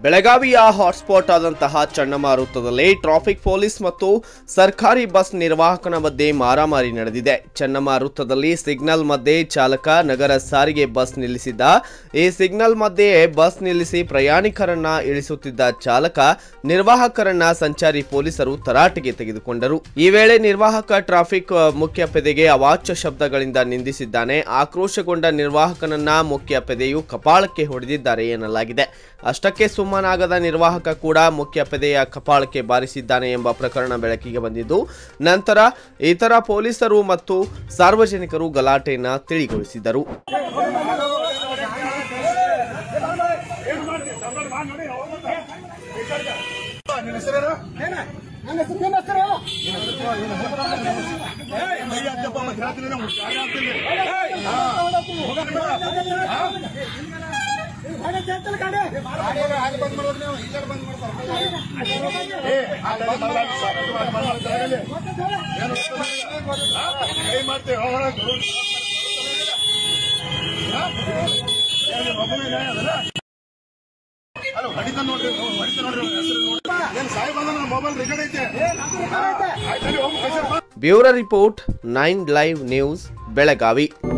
ಬೆಳಗಾವಿಯ ಹಾಟ್ಸ್ಪಾಟ್ ಆದಂತಹ ಚಂಡಮಾರುತದಲ್ಲಿ traffic police ಮತ್ತು ಸರ್ಕಾರಿ ಬಸ್ ನಿರ್ವಾಹಕನ ಮಧ್ಯೆ ಮಾರಾಮಾರಿ ನಡೆದಿದೆ ಚಂಡಮಾರುತದಲ್ಲಿ ಸಿಗ್ನಲ್ ಮಧ್ಯೆ ಚಾಲಕ ನಗರ ಸಾರಿಗೆ ಬಸ್ ನಿಲ್ಲಿಸಿದ್ದ ಈ ಸಿಗ್ನಲ್ ಮಧ್ಯೆ ಬಸ್ ನಿಲ್ಲಿಸಿ ಪ್ರಯಾಣಿಕರನ್ನ ಇಳಿಸುತ್ತಿದ್ದ ಚಾಲಕ ನಿರ್ವಾಹಕರನ್ನ ಸಂಚಾರಿ ಪೊಲೀಸರು ತರಾಟೆಗೆ ತೆಗೆದುಕೊಂಡರು ಈ ವೇಳೆ ನಿರ್ವಾಹಕ ಟ್ರಾಫಿಕ್ ಅ, ಮುಖ್ಯ ಪೆದೆಗೆ ಅವಾಚ್ಯ ಶಬ್ದಗಳಿಂದ ನಿಂದಿಸಿದ್ದಾನೆ ಆಕ್ರೋಶಗೊಂಡ ನಿರ್ವಾಹಕನನ್ನ ಮುಖ್ಯ ಪೆದೆಯು ಕಪಾಳಕ್ಕೆ ಹೊಡೆದಿದ್ದಾರೆ ಎನ್ನಲಾಗಿದೆ ಅಷ್ಟಕ್ಕೆ ಸುಮ್ಮನಾಗದ ನಿರ್ವಾಹಕ ಕೂಡ ಮುಖ್ಯ ಪೆದೆಯ ಕಪಾಳಕ್ಕೆ ಬಾರಿಸಿದ್ದಾನೆ ಎಂಬ ಪ್ರಕರಣ ಬೆಳಕಿಗೆ ಬಂದಿದ್ದು ನಂತರ ಇತರ ಪೊಲೀಸರು ಮತ್ತು ಸಾರ್ವಜನಿಕರು ಗಲಾಟೆಯನ್ನ ತಿಳಿಗೊಳಿಸಿದರು ನನ್ನ ಹೆಸರು ನಿಮ್ಮ ಹೆಸರು ಗಾಡಿ ಚೇತಲ್ ಗಾಡಿ ಮೊಬೈಲ್ ರೆಕಾರ್ಡ್ ಐತೆ ಐತೆ bureau report nine live news Belagavi